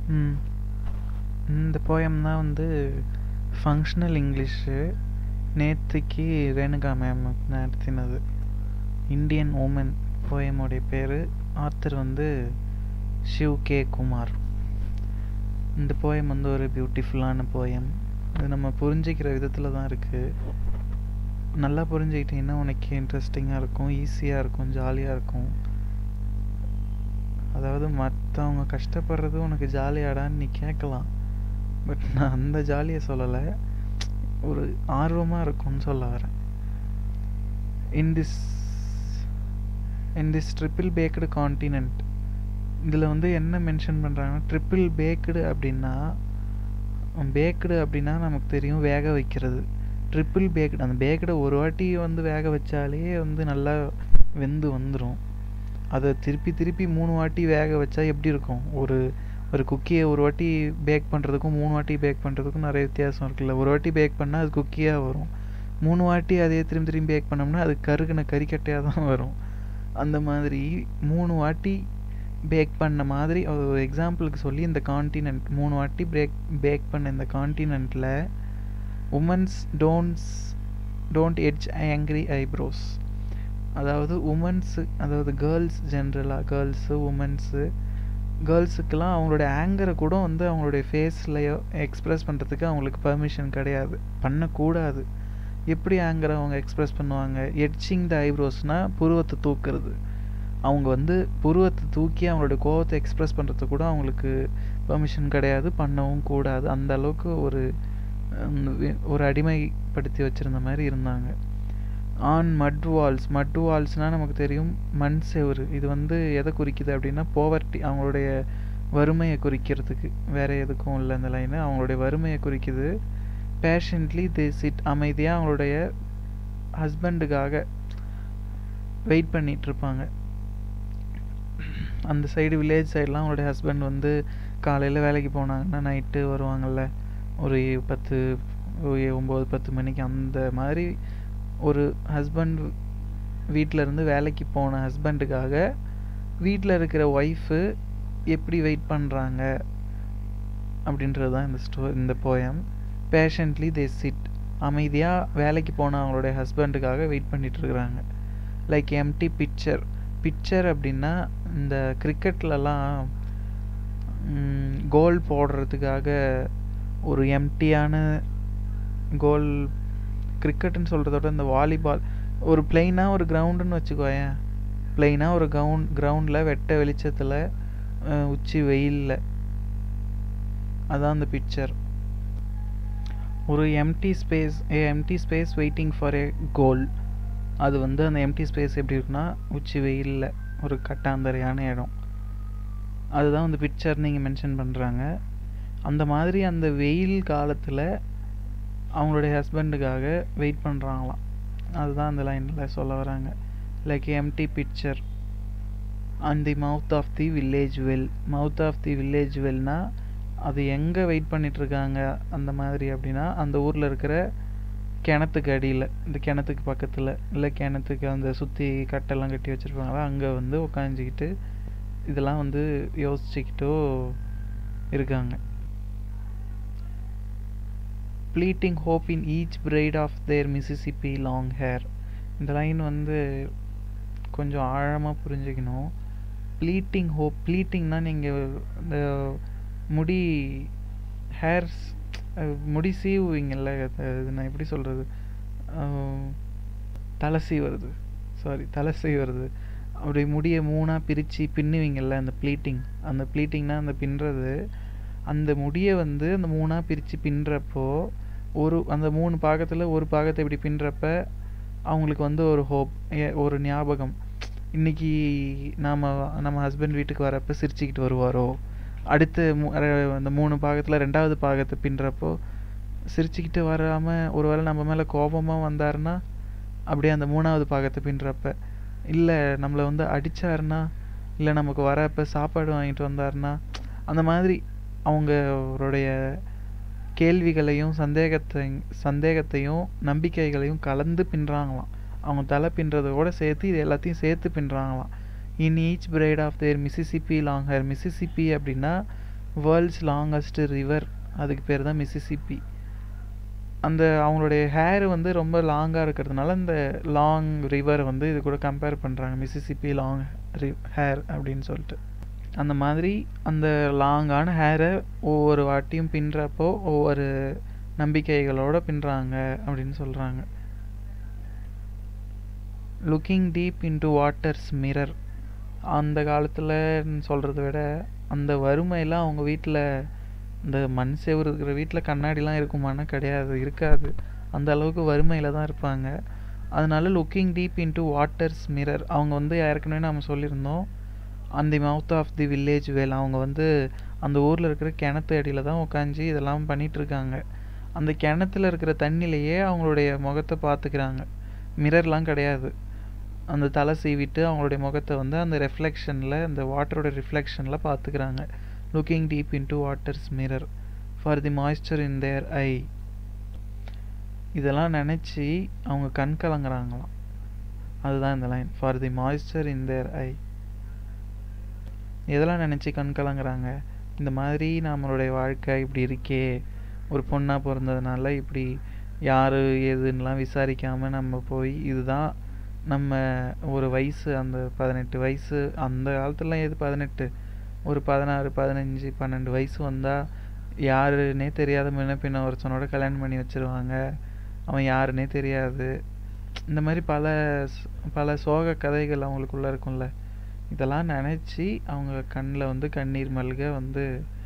ம் இந்த போயம் தான் வந்து ஃபங்க்ஷனல் இங்கிலீஷு நேற்றுக்கு ரேணுகா மேம் நடத்தினது இந்தியன் உமன் போயமுடைய பேர் ஆத்தர் வந்து ஷிவ் கே குமார் இந்த போயம் வந்து ஒரு பியூட்டிஃபுல்லான போயம் இது நம்ம புரிஞ்சிக்கிற விதத்தில் தான் இருக்குது நல்லா புரிஞ்சுக்கிட்டிங்கன்னா உனக்கு இன்ட்ரெஸ்டிங்காக இருக்கும் ஈஸியாக இருக்கும் ஜாலியாக இருக்கும் அதாவது மற்றவங்க கஷ்டப்படுறது உனக்கு ஜாலியாடான்னு நீ கேட்கலாம் பட் நான் அந்த ஜாலியை சொல்லலை ஒரு ஆர்வமாக இருக்கும்னு சொல்ல வரேன் in this in this triple packed continent இதில் வந்து என்ன மென்ஷன் பண்ணுறாங்கன்னா ட்ரிப்பிள் பேக்டு அப்படின்னா பேக்டு அப்படின்னா நமக்கு தெரியும் வேக வைக்கிறது ட்ரிப்பிள் பேக்டு அந்த பேக்கடை ஒரு வாட்டி வந்து வேக வச்சாலே வந்து நல்லா வெந்து வந்துடும் அதை திருப்பி திருப்பி மூணு வாட்டி வேக வச்சா எப்படி இருக்கும் ஒரு ஒரு குக்கியை ஒரு வாட்டி பேக் பண்ணுறதுக்கும் மூணு வாட்டி பேக் பண்ணுறதுக்கும் நிறைய வித்தியாசம் இருக்குல்ல ஒரு வாட்டி பேக் பண்ணால் அது குக்கியாக வரும் மூணு வாட்டி அதே திரும்பி திரும்பி பேக் பண்ணோம்னா அது கருகுன கறிக்கட்டையாக தான் வரும் அந்த மாதிரி மூணு வாட்டி பேக் பண்ண மாதிரி ஒரு எக்ஸாம்பிளுக்கு சொல்லி இந்த காண்டினென்ட் மூணு வாட்டி பிரேக் பேக் பண்ண இந்த காண்டினென்ட்டில் womens don'ts don't edge angry eyebrows அதாவது உமன்ஸு அதாவது கேர்ள்ஸ் ஜென்ரலாக கேர்ள்ஸு உமன்ஸு கேர்ள்ஸுக்கெல்லாம் அவங்களோட ஆங்கரை கூட வந்து அவங்களுடைய ஃபேஸ்லையோ எக்ஸ்ப்ரெஸ் பண்ணுறதுக்கு அவங்களுக்கு பர்மிஷன் கிடையாது பண்ணக்கூடாது எப்படி ஆங்கரை அவங்க எக்ஸ்ப்ரெஸ் பண்ணுவாங்க எட்சிங் த ஐப்ரோஸ்னால் புருவத்தை தூக்குறது அவங்க வந்து புருவத்தை தூக்கி அவங்களோட கோவத்தை எக்ஸ்ப்ரெஸ் பண்ணுறதுக்கு கூட அவங்களுக்கு பர்மிஷன் கிடையாது பண்ணவும் கூடாது அந்த அளவுக்கு ஒரு ஒரு அடிமைப்படுத்தி வச்சுருந்த மாதிரி இருந்தாங்க ஆன் மட் வால்ஸ் மட் வால்ஸ்னால் நமக்கு தெரியும் மண் செவரு இது வந்து எதை குறிக்குது அப்படின்னா போவர்ட்டி அவங்களுடைய வறுமையை குறிக்கிறதுக்கு வேறு எதுக்கும் இல்லை இந்த லைனு அவங்களுடைய வறுமையை குறிக்குது பேஷண்ட்லி தே சிட் அமைதியாக அவங்களுடைய ஹஸ்பண்டுக்காக வெயிட் பண்ணிகிட்ருப்பாங்க அந்த சைடு வில்லேஜ் சைடெலாம் அவங்களுடைய ஹஸ்பண்ட் வந்து காலையில் வேலைக்கு போனாங்கன்னா நைட்டு வருவாங்கள்ல ஒரு பத்து ஒம்பது பத்து மணிக்கு அந்த மாதிரி ஒரு ஹஸ்பண்ட் வீட்டில் இருந்து வேலைக்கு போன ஹஸ்பண்டுக்காக வீட்டில் இருக்கிற ஒய்ஃபு எப்படி வெயிட் பண்ணுறாங்க அப்படின்றது தான் இந்த ஸ்டோ இந்த போயம் பேஷண்ட்லி தே சிட் அமைதியாக வேலைக்கு போன அவங்களுடைய ஹஸ்பண்டுக்காக வெயிட் பண்ணிகிட்ருக்குறாங்க லைக் எம்டி பிக்சர் பிக்சர் அப்படின்னா இந்த கிரிக்கெட்லலாம் கோல் போடுறதுக்காக ஒரு எம்டியான கோல் கிரிக்கெட்டுன்னு சொல்கிறத விட இந்த வாலிபால் ஒரு பிளெயினாக ஒரு கிரவுண்டுன்னு வச்சுக்கோயேன் பிளெயினாக ஒரு கிரவுண்ட் கிரவுண்டில் வெட்ட வெளிச்சத்தில் உச்சி வெயிலில் அதான் அந்த பிக்சர் ஒரு empty space a empty space waiting for a goal அது வந்து அந்த எம்டி ஸ்பேஸ் எப்படி இருக்குன்னா உச்சி வெயிலில் ஒரு கட்டாந்தரையான இடம் அதுதான் வந்து பிக்சர் நீங்கள் மென்ஷன் பண்ணுறாங்க அந்த மாதிரி அந்த வெயில் காலத்தில் அவங்களுடைய ஹஸ்பண்டுக்காக வெயிட் பண்ணுறாங்களாம் அதுதான் அந்த லைனில் சொல்ல வராங்க like empty picture and the mouth of the village well mouth of the village வெல்னால் அது எங்கே வெயிட் பண்ணிகிட்ருக்காங்க அந்த மாதிரி அப்படின்னா அந்த ஊரில் இருக்கிற கிணத்துக்கு அடியில் இந்த கிணத்துக்கு பக்கத்தில் இல்லை கிணத்துக்கு அந்த சுற்றி கட்டெல்லாம் கட்டி வச்சுருப்பாங்களா அங்கே வந்து உட்காந்துக்கிட்டு இதெல்லாம் வந்து யோசிச்சுக்கிட்டோ இருக்காங்க pleating hope in each braid of their Mississippi long hair இந்த லைன் வந்து கொஞ்சம் ஆழமாக புரிஞ்சுக்கணும் ப்ளீட்டிங் ஹோப் ப்ளீட்டிங்னால் நீங்கள் இந்த முடி ஹேர்ஸ் முடி சீவுவீங்கள்ல இது நான் எப்படி சொல்கிறது தலை சீவுறது சாரி தலை சீவுறது அப்படி முடியை மூணாக பிரித்து பின்னுவீங்கள்ல அந்த ப்ளீட்டிங் அந்த ப்ளீட்டிங்னால் அந்த பின்னுறது அந்த முடியை வந்து அந்த மூணாக பிரித்து பின்னுறப்போ ஒரு அந்த மூணு பாகத்தில் ஒரு பாகத்தை இப்படி பின்னுறப்ப அவங்களுக்கு வந்து ஒரு ஹோப் ஒரு ஞாபகம் இன்றைக்கி நாம் நம்ம ஹஸ்பண்ட் வீட்டுக்கு வரப்போ சிரிச்சுக்கிட்டு வருவாரோ அடுத்து அந்த மூணு பாகத்தில் ரெண்டாவது பாகத்தை பின்னுறப்போ சிரிச்சுக்கிட்டு வராமல் ஒருவேளை நம்ம மேலே கோபமாக வந்தாருன்னா அப்படியே அந்த மூணாவது பாகத்தை பின்னுறப்ப இல்லை நம்மளை வந்து அடித்தாருன்னா இல்லை நமக்கு வரப்போ சாப்பாடு வாங்கிட்டு வந்தாருன்னா அந்த மாதிரி அவங்களுடைய கேள்விகளையும் சந்தேகத்தை சந்தேகத்தையும் நம்பிக்கைகளையும் கலந்து பின்னுறாங்களாம் அவங்க தலை பின்றதோட சேர்த்து இது எல்லாத்தையும் சேர்த்து பின்னுறாங்களாம் in each braid of their Mississippi long hair Mississippi அப்படின்னா வேர்ல்ட்ஸ் லாங்கஸ்ட் ரிவர் அதுக்கு பேர் தான் மிசிசிப்பி அந்த அவங்களுடைய ஹேர் வந்து ரொம்ப லாங்காக இருக்கிறதுனால அந்த லாங் ரிவர் வந்து இது கூட கம்பேர் பண்ணுறாங்க மிசிசிப்பி லாங் ரி ஹேர் அப்படின்னு சொல்லிட்டு அந்த மாதிரி அந்த லாங்கான ஹேரை ஒவ்வொரு வாட்டியும் பின்னுறப்போ ஒவ்வொரு நம்பிக்கைகளோட பின்னுறாங்க அப்படின்னு சொல்கிறாங்க looking deep into waters mirror அந்த காலத்தில் சொல்கிறத விட அந்த வறுமையெல்லாம் அவங்க வீட்டில் இந்த மண் செவுரு இருக்கிற வீட்டில் கண்ணாடிலாம் இருக்குமானா கிடையாது இருக்காது அந்த அளவுக்கு வறுமையில் தான் இருப்பாங்க அதனால looking deep into waters mirror அவங்க வந்து ஏற்கனவே நம்ம சொல்லியிருந்தோம் அந்த மவுத் ஆஃப் தி வில்லேஜ் வேல் அவங்க வந்து அந்த ஊரில் இருக்கிற கிணத்து அடியில் தான் உட்காந்து இதெல்லாம் பண்ணிட்டு இருக்காங்க அந்த கிணத்துல இருக்கிற தண்ணிலேயே அவங்களுடைய முகத்தை பார்த்துக்கிறாங்க மிரர்லாம் கிடையாது அந்த தலை சீவிட்டு அவங்களுடைய முகத்தை வந்து அந்த ரெஃப்ளெக்ஷனில் அந்த வாட்டரோட ரிஃப்ளெக்ஷனில் பார்த்துக்கிறாங்க looking deep into waters mirror for the moisture in their eye இதெல்லாம் நினச்சி அவங்க கண் கலங்குறாங்களாம் அதுதான் இந்த line for the moisture in their eye எதெல்லாம் நினச்சி கண் கலங்குறாங்க இந்த மாதிரி நம்மளுடைய வாழ்க்கை இப்படி இருக்கே ஒரு பொண்ணாக பிறந்ததுனால இப்படி யார் எதுன்னெலாம் விசாரிக்காமல் நம்ம போய் இதுதான் நம்ம ஒரு வயசு அந்த பதினெட்டு வயசு அந்த காலத்துலலாம் எது பதினெட்டு ஒரு பதினாறு பதினஞ்சு பன்னெண்டு வயசு வந்தால் யாருன்னே தெரியாத முன்ன பின்ன ஒருத்தனோட கல்யாணம் பண்ணி வச்சிருவாங்க அவன் யாருன்னே தெரியாது இந்த மாதிரி பல பல சோக கதைகள் அவங்களுக்குள்ளே இருக்கும்ல இதெல்லாம் நினச்சி அவங்க கண்ணில் வந்து கண்ணீர் மல்க வந்து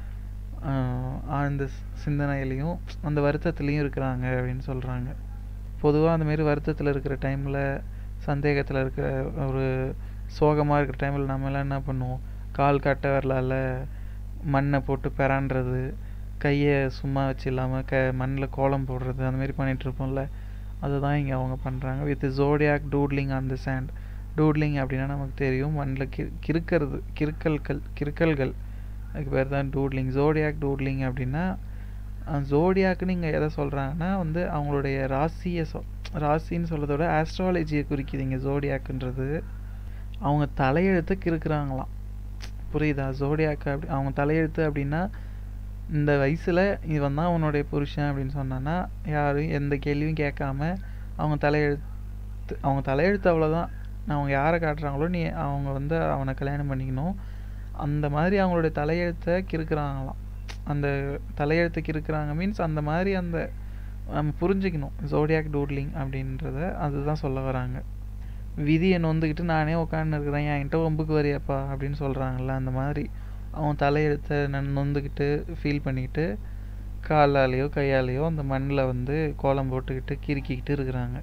ஆழ்ந்த சிந்தனையிலையும் அந்த வருத்தத்துலேயும் இருக்கிறாங்க அப்படின்னு சொல்கிறாங்க பொதுவாக அந்த மாதிரி வருத்தத்தில் இருக்கிற டைமில் சந்தேகத்தில் இருக்கிற ஒரு சோகமாக இருக்கிற டைமில் நம்மளாம் என்ன பண்ணுவோம் கால் கட்ட வரலால் மண்ணை போட்டு பெறான்றது கையை சும்மா வச்சு இல்லாமல் க மண்ணில் கோலம் போடுறது அந்த மாதிரி பண்ணிகிட்ருப்போம்ல அதுதான் இங்கே அவங்க பண்ணுறாங்க with zodiac doodling on the sand doodling அப்படின்னா நமக்கு தெரியும் மண்ணில் கி கிறுக்கிறது கிறுக்கல்கள் கிறுக்கல்கள் அதுக்கு பேர் தான் டூட்லிங் ஜோடியாக் டூட்லிங் அப்படின்னா ஜோடியாக்குன்னு இங்கே எதை சொல்கிறாங்கன்னா வந்து அவங்களுடைய ராசியை சொ ராசின்னு சொல்கிறத விட ஆஸ்ட்ராலஜியை குறிக்குது இங்கே ஜோடியாக்குன்றது அவங்க தலையெழுத்து கிறுக்குறாங்களாம் புரியுதா ஜோடியாக்கு அப்படி அவங்க தலையெழுத்து அப்படின்னா இந்த வயசில் இவன் தான் உன்னுடைய புருஷன் அப்படின்னு சொன்னான்னா யாரும் எந்த கேள்வியும் கேட்காம அவங்க தலையெழுத்து அவங்க தலையெழுத்து அவ்வளோதான் அவங்க யாரை காட்டுறாங்களோ நீ அவங்க வந்து அவனை கல்யாணம் பண்ணிக்கணும் அந்த மாதிரி அவங்களுடைய தலையெழுத்தை கிறுக்குறாங்களாம் அந்த தலையெழுத்து கிறுக்குறாங்க மீன்ஸ் அந்த மாதிரி அந்த நம்ம புரிஞ்சுக்கணும் ஜோடியாக் டூட்லிங் அப்படின்றத அதுதான் சொல்ல வராங்க விதியை நொந்துக்கிட்டு நானே உட்காந்து இருக்கிறேன் என்கிட்ட ஒம்புக்கு வரியாப்பா அப்படின்னு சொல்கிறாங்கல்ல அந்த மாதிரி அவன் தலையெழுத்தை நான் நொந்துக்கிட்டு ஃபீல் பண்ணிக்கிட்டு காலாலேயோ கையாலேயோ அந்த மண்ணில் வந்து கோலம் போட்டுக்கிட்டு கிறுக்கிக்கிட்டு இருக்கிறாங்க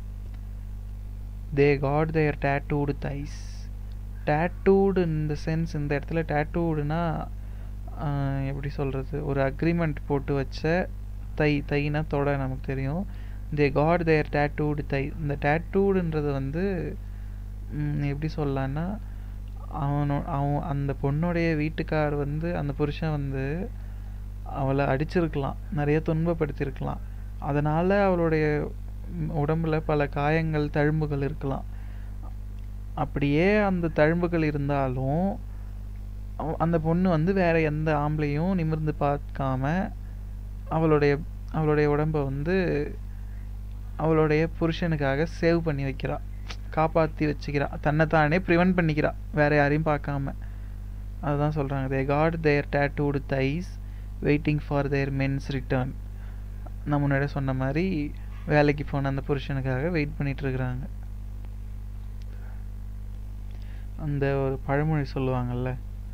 தே காட் தேர் டேட்டூடு தைஸ் டேட்டூடு இந்த சென்ஸ் இந்த இடத்துல டேட்டூடுனா எப்படி சொல்கிறது ஒரு அக்ரிமெண்ட் போட்டு வச்ச தை தைனா தொட நமக்கு தெரியும் தே காட் தேர் டேட்டூடு தை இந்த டேட்டூடுன்றது வந்து எப்படி சொல்லலான்னா அவனோ அவன் அந்த பொண்ணுடைய வீட்டுக்கார் வந்து அந்த புருஷன் வந்து அவளை அடிச்சிருக்கலாம் நிறைய துன்பப்படுத்தியிருக்கலாம் அதனால் அவளுடைய உடம்புல பல காயங்கள் தழும்புகள் இருக்கலாம் அப்படியே அந்த தழும்புகள் இருந்தாலும் அந்த பொண்ணு வந்து வேற எந்த ஆம்பளையும் நிமிர்ந்து பார்க்காம அவளுடைய அவளுடைய உடம்ப வந்து அவளுடைய புருஷனுக்காக சேவ் பண்ணி வைக்கிறா காப்பாற்றி வச்சுக்கிறா தன்னைத்தானே ப்ரிவெண்ட் பண்ணிக்கிறா வேற யாரையும் பார்க்காம அதுதான் சொல்கிறாங்க they got their tattooed thighs waiting for their mens return நான் முன்னாடி சொன்ன மாதிரி வேலைக்கு போன அந்த புருஷனுக்காக வெயிட் பண்ணிட்டு இருக்கிறாங்க அந்த ஒரு பழமொழி சொல்லுவாங்கல்ல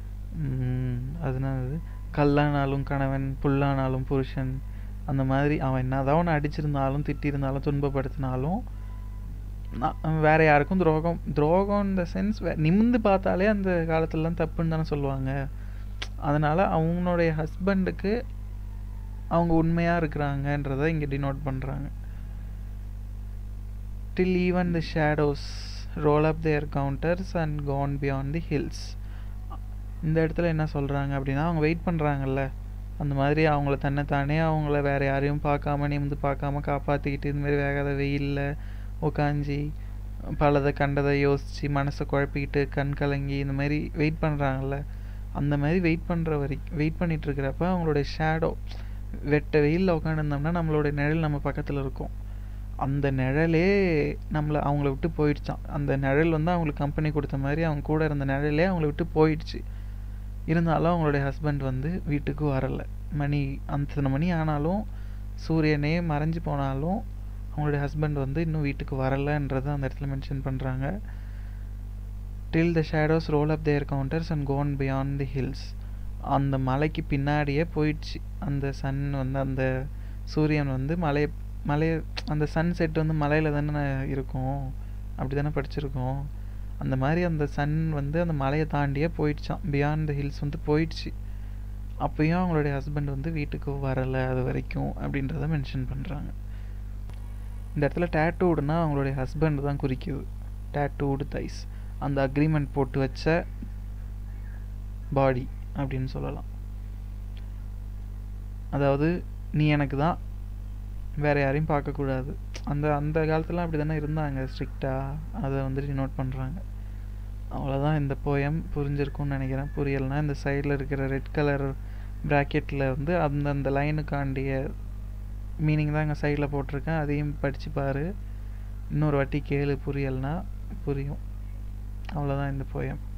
அதனால கல்லானாலும் கணவன் புல்லானாலும் புருஷன் அந்த மாதிரி அவன் என்னதான் அவனை அடிச்சிருந்தாலும் திட்டியிருந்தாலும் துன்பப்படுத்தினாலும் வேற யாருக்கும் துரோகம் துரோகம் இந்த சென்ஸ் நிமிந்து பார்த்தாலே அந்த காலத்துலலாம் தப்புன்னு தானே சொல்லுவாங்க அதனால அவங்களுடைய ஹஸ்பண்டுக்கு அவங்க உண்மையாக இருக்கிறாங்கன்றதை இங்கே டினோட் பண்ணுறாங்க till even the shadows roll up their counters and gone beyond the hills இந்த இடத்துல என்ன சொல்கிறாங்க அப்படின்னா அவங்க வெயிட் பண்ணுறாங்கல்ல அந்த மாதிரி அவங்கள தன்னைத்தானே அவங்கள வேறு யாரையும் பார்க்காம நிமிந்து பார்க்காம காப்பாற்றிக்கிட்டு இதுமாரி வேகாத வெயிலில் உக்காஞ்சி பலதை கண்டதை யோசித்து மனசை குழப்பிக்கிட்டு கண் கலங்கி இந்த மாதிரி வெயிட் பண்ணுறாங்கல்ல அந்த மாதிரி வெயிட் பண்ணுற வரைக்கும் வெயிட் பண்ணிட்டு இருக்கிறப்ப அவங்களுடைய ஷேடோ வெட்ட வெயிலில் உட்காந்துருந்தோம்னா நம்மளுடைய நிழல் நம்ம பக்கத்தில் இருக்கும் அந்த நிழலே நம்மளை அவங்கள விட்டு போயிடுச்சான் அந்த நிழல் வந்து அவங்களுக்கு கம்பெனி கொடுத்த மாதிரி அவங்க கூட இருந்த நிழலே அவங்கள விட்டு போயிடுச்சு இருந்தாலும் அவங்களுடைய ஹஸ்பண்ட் வந்து வீட்டுக்கு வரலை மணி அத்தனை மணி ஆனாலும் சூரியனே மறைஞ்சு போனாலும் அவங்களுடைய ஹஸ்பண்ட் வந்து இன்னும் வீட்டுக்கு வரலைன்றதை அந்த இடத்துல மென்ஷன் பண்ணுறாங்க till the shadows roll up their counters and gone beyond the hills அந்த மலைக்கு பின்னாடியே போயிடுச்சு அந்த சன் வந்து அந்த சூரியன் வந்து மலையை மலையை அந்த சன் செட் வந்து மலையில் தானே இருக்கும் அப்படி தானே படிச்சிருக்கோம் அந்த மாதிரி அந்த சன் வந்து அந்த மலையை தாண்டியே போயிடுச்சான் பியாண்ட் த ஹில்ஸ் வந்து போயிடுச்சு அப்பயும் அவங்களுடைய ஹஸ்பண்ட் வந்து வீட்டுக்கு வரலை அது வரைக்கும் அப்படின்றத மென்ஷன் பண்ணுறாங்க இந்த இடத்துல டேட்டூடுனா அவங்களுடைய ஹஸ்பண்ட் தான் குறிக்குது டேட்டூடு தைஸ் அந்த அக்ரிமெண்ட் போட்டு வச்ச பாடி அப்படின்னு சொல்லலாம் அதாவது நீ எனக்கு தான் வேறு யாரையும் பார்க்கக்கூடாது அந்த அந்த காலத்துலாம் அப்படி தானே இருந்தாங்க ஸ்ட்ரிக்டாக அதை வந்துட்டு நோட் பண்ணுறாங்க அவ்வளோதான் இந்த போயம் புரிஞ்சிருக்கும்னு நினைக்கிறேன் புரியலைன்னா இந்த சைடில் இருக்கிற ரெட் கலர் ப்ராக்கெட்டில் வந்து அந்தந்த லைனுக்காண்டிய மீனிங் தான் இங்கே சைடில் போட்டிருக்கேன் அதையும் படித்து பாரு இன்னொரு வாட்டி கேளு புரியலைன்னா புரியும் அவ்வளோதான் இந்த போயம்